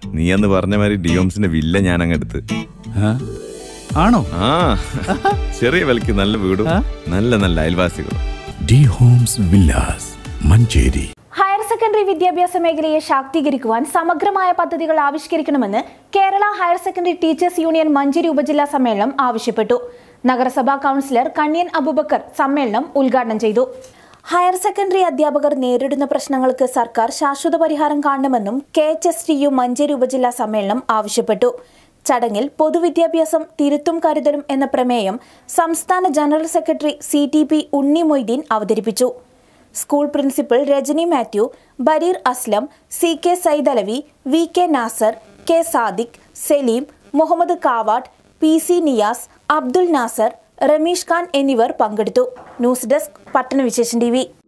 നീ അന്ന് പറഞ്ഞ മാതിരി ഡിയോംസിന്റെ വില്ല ഞാൻ അങ്ങെടുത്ത് ആ? ആണോ ആ ചെറിയ വിലക്ക് നല്ല വീടും നല്ല നല്ല അയൽവാസികളും D homes villas Manjeri higher secondary വിദ്യാഭ്യാസ മേഖലയെ ശാക്തീകരിക്കുവാൻ സമഗ്രമായ പദ്ധതികൾ ആവിഷ്കരിക്കണമെന്ന് Kerala higher secondary teachers union Manjeri ഉപജില്ലാ സമ്മേളനം ആവശ്യപ്പെട്ടു നഗരസഭാ കൗൺസിലർ കണ്ണിയൻ അബൂബക്കർ സമ്മേളനം ഉദ്ഘാടനം ചെയ്തു ഹയർ സെക്കൻഡറി അധ്യാപകർ നേരിടുന്ന പ്രശ്നങ്ങൾക്ക് സർക്കാർ ശാശ്വത പരിഹാരം കാണണമെന്നും K H S T U Manjeri ഉപജില്ലാ സമ്മേളനം ആവശ്യപ്പെട്ടു ചടങ്ങിൽ പൊതുവിദ്യാഭ്യാസം തിരുത്തും കരുതലും എന്ന പ്രമേയം സംസ്ഥാന general secretary C T P Unni Moideen അവതരിപ്പിച്ചു school principal Rajani Mathew Bareer Aslam C K Saidalavi V K Nasar K Sadiq Saleem Muhammad Kavatt P C Niyas Abdul Nasar Rameesh Khan എന്നിവർ പങ്കെടുത്തു ന്യൂസ് ഡെസ്ക് പട്ടണവിശേഷൻ ടി